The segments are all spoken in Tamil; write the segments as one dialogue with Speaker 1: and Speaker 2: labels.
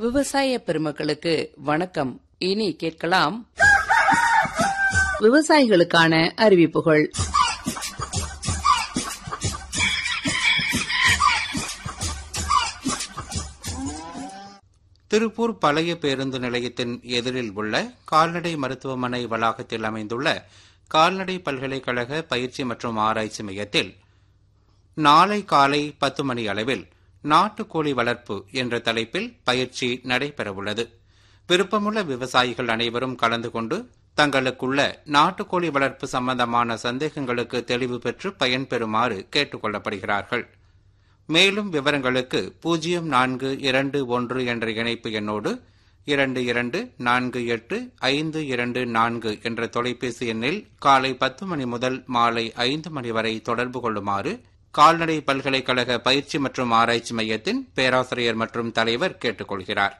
Speaker 1: விவசாய பெருமக்களுக்கு வணக்கம் இனி கேட்கலாம் விவசாயிகளுக்கான அறிவிப்புகள்
Speaker 2: திருப்பூர் பழைய பேருந்து நிலையத்தின் எதிரில் உள்ள கால்நடை மருத்துவமனை வளாகத்தில் அமைந்துள்ள கால்நடை பல்கலைக்கழக பயிற்சி மற்றும் ஆராய்ச்சி மையத்தில் நாளை காலை பத்து மணி அளவில் நாட்டுக்கோழி வளர்ப்பு என்ற தலைப்பில் பயிற்சி நடைபெறவுள்ளது விருப்பமுள்ள விவசாயிகள் அனைவரும் கலந்து கொண்டு தங்களுக்குள்ள நாட்டுக்கோழி வளர்ப்பு சம்பந்தமான சந்தேகங்களுக்கு தெளிவு பெற்று பயன்பெறுமாறு கேட்டுக் கொள்ளப்படுகிறார்கள் மேலும் விவரங்களுக்கு பூஜ்ஜியம் நான்கு இரண்டு ஒன்று என்ற இணைப்பு எண்ணோடு இரண்டு இரண்டு நான்கு எட்டு ஐந்து இரண்டு நான்கு என்ற தொலைபேசி எண்ணில் காலை பத்து மணி முதல் மாலை ஐந்து மணி வரை தொடர்பு கொள்ளுமாறு கால்நடை பல்கலைக்கழக பயிற்சி மற்றும் ஆராய்ச்சி மையத்தின் பேராசிரியர் மற்றும் தலைவர் கேட்டுக்கொள்கிறார்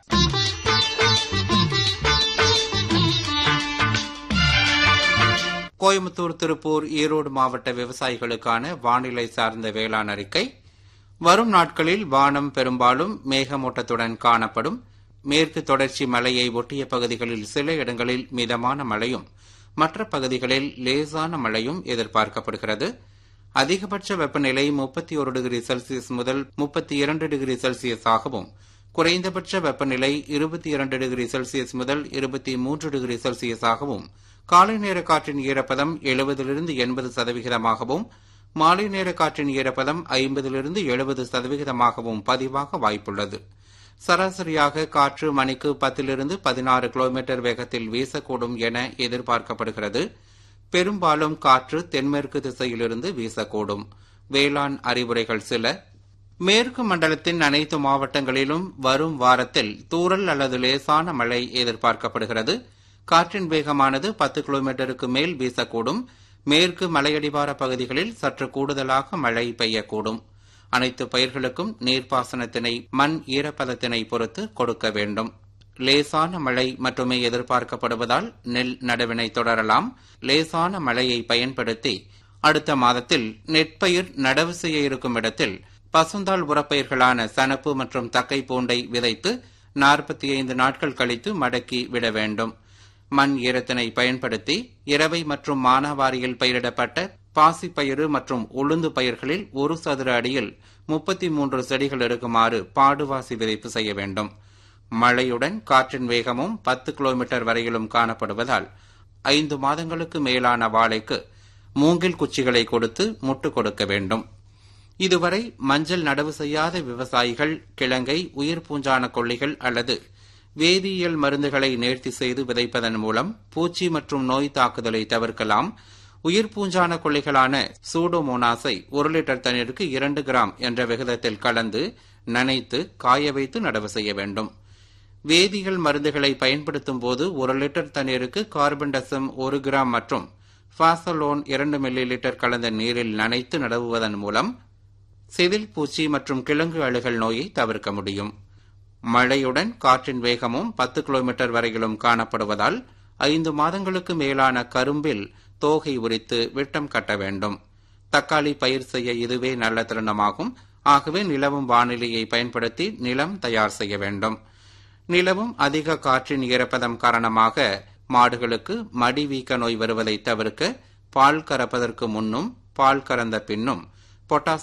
Speaker 2: கோயம்புத்தூர் திருப்பூர் ஈரோடு மாவட்ட விவசாயிகளுக்கான வானிலை சார்ந்த வேளாண் அறிக்கை வரும் நாட்களில் வானம் பெரும்பாலும் மேகமூட்டத்துடன் காணப்படும் மேற்கு தொடர்ச்சி மலையை ஒட்டிய பகுதிகளில் சில இடங்களில் மிதமான மழையும் மற்ற பகுதிகளில் லேசான மழையும் எதிர்பார்க்கப்படுகிறது அதிகபட்ச வெப்பநிலை முப்பத்தி ஒரு டிகிரி செல்சியஸ் முதல் முப்பத்தி இரண்டு டிகிரி செல்சியஸ் ஆகவும் குறைந்தபட்ச வெப்பநிலை இருபத்தி இரண்டு டிகிரி செல்சியஸ் முதல் இருபத்தி மூன்று டிகிரி செல்சியஸ் ஆகவும் காலை நேர காற்றின் ஈரப்பதம் எழுபதிலிருந்து எண்பது சதவிகிதமாகவும் மாலை நேர காற்றின் ஈரப்பதம் ஐம்பதிலிருந்து எழுபது சதவிகிதமாகவும் பதிவாக வாய்ப்புள்ளது சராசரியாக காற்று மணிக்கு பத்திலிருந்து பதினாறு கிலோமீட்டர் வேகத்தில் வீசக்கூடும் என எதிர்பார்க்கப்படுகிறது பெரும்பாலும் காற்று தென்மேற்கு திசையிலிருந்து வீசக்கூடும் வேளாண் அறிவுரைகள் சில மேற்கு மண்டலத்தின் அனைத்து மாவட்டங்களிலும் வரும் வாரத்தில் தூறல் அல்லது லேசான மழை எதிர்பார்க்கப்படுகிறது காற்றின் வேகமானது பத்து கிலோமீட்டருக்கு மேல் வீசக்கூடும் மேற்கு மலையடிவார பகுதிகளில் சற்று கூடுதலாக மழை பெய்யக்கூடும் அனைத்து பயிர்களுக்கும் நீர்ப்பாசனத்தினை மண் ஈரப்பதத்தினை பொறுத்து கொடுக்க வேண்டும் லேசான மழை மட்டுமே எதிர்பார்க்கப்படுவதால் நெல் நடவினை தொடரலாம் லேசான மழையை பயன்படுத்தி அடுத்த மாதத்தில் நெற்பயிர் நடவு செய்ய இருக்கும் இடத்தில் பசுந்தாள் உரப்பயிர்களான சனப்பு மற்றும் தக்கை பூண்டை விதைத்து நாற்பத்தி ஐந்து நாட்கள் கழித்து மடக்கி விட வேண்டும் மண் ஈரத்தினை பயன்படுத்தி இரவை மற்றும் மானாவாரியில் பயிரிடப்பட்ட பாசிப்பயிறு மற்றும் உளுந்து பயிர்களில் ஒரு சதுர அடியில் முப்பத்தி மூன்று செடிகள் இருக்குமாறு பாடுவாசி விதைப்பு செய்ய வேண்டும் மழையுடன் காற்றின் வேகமும் பத்து கிலோமீட்டர் வரையிலும் காணப்படுவதால் ஐந்து மாதங்களுக்கு மேலான வாழைக்கு மூங்கில் குச்சிகளை கொடுத்து முட்டு கொடுக்க வேண்டும் இதுவரை மஞ்சள் நடவு செய்யாத விவசாயிகள் கிழங்கை உயிர் பூஞ்சான கொல்லிகள் அல்லது வேதியியல் மருந்துகளை நேர்த்தி செய்து விதைப்பதன் மூலம் பூச்சி மற்றும் நோய் தாக்குதலை தவிர்க்கலாம் உயிர் பூஞ்சான கொள்ளைகளான சூடோமோனாஸை ஒரு லிட்டர் தண்ணீருக்கு இரண்டு கிராம் என்ற விகிதத்தில் கலந்து நனைத்து காய வைத்து நடவு செய்ய வேண்டும் வேதியியல் மருந்துகளை பயன்படுத்தும் போது ஒரு லிட்டர் தண்ணீருக்கு கார்பன் டசம் ஒரு கிராம் மற்றும் பாசலோன் இரண்டு மில்லி லிட்டர் கலந்த நீரில் நனைத்து நடவுவதன் மூலம் செதில் பூச்சி மற்றும் கிழங்கு அழுகல் நோயை தவிர்க்க முடியும் மழையுடன் காற்றின் வேகமும் பத்து கிலோமீட்டர் வரையிலும் காணப்படுவதால் ஐந்து மாதங்களுக்கு மேலான கரும்பில் தோகை உரித்து விட்டம் கட்ட வேண்டும் தக்காளி பயிர் செய்ய இதுவே நல்ல தருணமாகும் ஆகவே நிலவும் வானிலையை பயன்படுத்தி நிலம் தயார் செய்ய வேண்டும் நிலவும் அதிக காற்றின் ஈரப்பதம் காரணமாக மாடுகளுக்கு மடி வீக்க நோய் வருவதை தவிர்க்க பால் கறப்பதற்கு முன்னும் பால் கறந்த பின்னும் பொட்டாஸ்